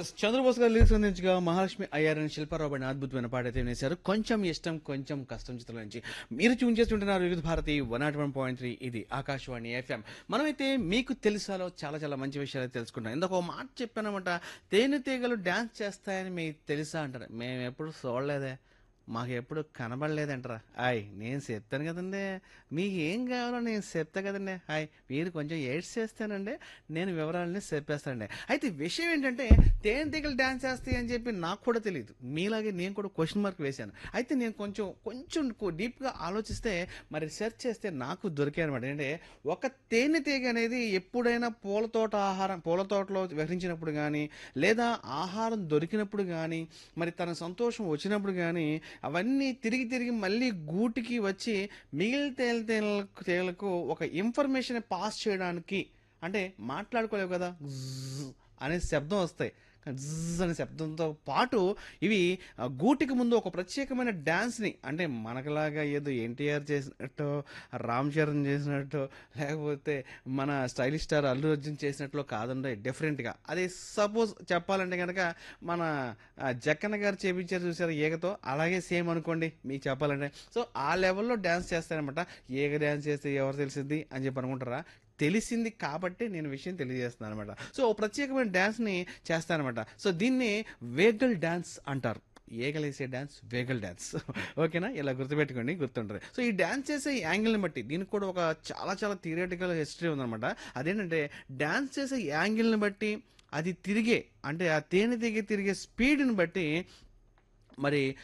yes Chandrabose గారు lyrics అందించగా మహాలక్ష్మి అయ్యార్ అని శిల్పారావు అని అద్భుతమైన పాట అయితే వినేశారు కొంచెం ఇష్టం కొంచెం కష్టం చిత్రం నుంచి మీరు ట్యూన్ చేస్తుంటున్నారు Vividh Bharati one naught one point three ఇది ఆకాశవాణి ఎఫ్ఎం మనమైతే మీకు తెలుసాలో చాలా చాలా మంచి విషయాలు అయితే తెలుసుకుంటాం ఇందాక ఒక మాట చెప్పానమాట తేనెటీగలు డ్యాన్స్ చేస్తాయని మీకు తెలుసా అంటారు మేము ఎప్పుడు చూడలేదే మాకు ఎప్పుడు కనబడలేదంటరా హాయ్ నేను చెప్తాను కదండి మీకు ఏం కావాలో నేను చెప్తా కదండి హాయ్ మీరు కొంచెం ఎయిడ్స్ చేస్తానండి నేను వివరాలని చెప్పేస్తానండి అయితే విషయం ఏంటంటే తేనెటీగలు డ్యాన్స్ చేస్తాయి అని చెప్పి నాకు కూడా తెలియదు మీలాగే నేను కూడా క్వశ్చన్ మార్క్ వేశాను అయితే నేను కొంచెం కొంచెం డీప్గా ఆలోచిస్తే మరి సెర్చ్ చేస్తే నాకు దొరికాయి అనమాట ఏంటంటే ఒక తేనెటీగ అనేది ఎప్పుడైనా పూల తోట ఆహారం పూల తోటలో విహరించినప్పుడు కానీ లేదా ఆహారం దొరికినప్పుడు కానీ మరి తన సంతోషం వచ్చినప్పుడు కానీ అవన్నీ తిరిగి తిరిగి మళ్ళీ గూటికి వచ్చి మిగిలిన తేల తేలకు తేలకు ఒక ఇన్ఫర్మేషన్ పాస్ చేయడానికి అంటే మాట్లాడుకోలేవు కదా జ్జ్ అనే శబ్దం వస్తాయి జ్జ్ అనే శబ్దంతో పాటు ఇవి ఆ, గూటికి ముందు ఒక ప్రత్యేకమైన డ్యాన్స్ని అంటే మనకులాగా ఏదో ఎన్టీఆర్ చేసినట్టు రామ్ చరణ్ చేసినట్టు లేకపోతే మన స్టైలిష్ స్టార్ అల్లు అర్జున్ చేసినట్లు కాదండి డిఫరెంట్గా అదే సపోజ్ చెప్పాలంటే కనుక మన ఆ, జక్కన్న గారు చేపించారు చూసారు ఏగతో అలాగే సేమ్ అనుకోండి మీకు చెప్పాలంటే సో ఆ లెవెల్లో డ్యాన్స్ చేస్తారనమాట ఏగ డ్యాన్స్ చేస్తే ఎవరు తెలిసింది అని చెప్పి అనుకుంటారా తెలిసింది కాబట్టి నేను విషయం తెలియజేస్తున్నాను అనమాట సో ఓ ప్రత్యేకమైన డ్యాన్స్ని చేస్తానమాట సో దీన్ని వేగల్ డ్యాన్స్ అంటారు ఏగలేసే డ్యాన్స్ వేగల్ డ్యాన్స్ ఓకేనా ఇలా గుర్తుపెట్టుకోండి గుర్తుంటుంది సో ఈ డ్యాన్స్ చేసే ఈ యాంగిల్ని బట్టి దీనికి కూడా ఒక చాలా చాలా థియరిటికల్ హిస్టరీ ఉందన్నమాట అదేంటంటే డ్యాన్స్ చేసే యాంగిల్ని బట్టి అది తిరిగే అంటే ఆ తేనె దిగి తిరిగే స్పీడ్ని బట్టి మరి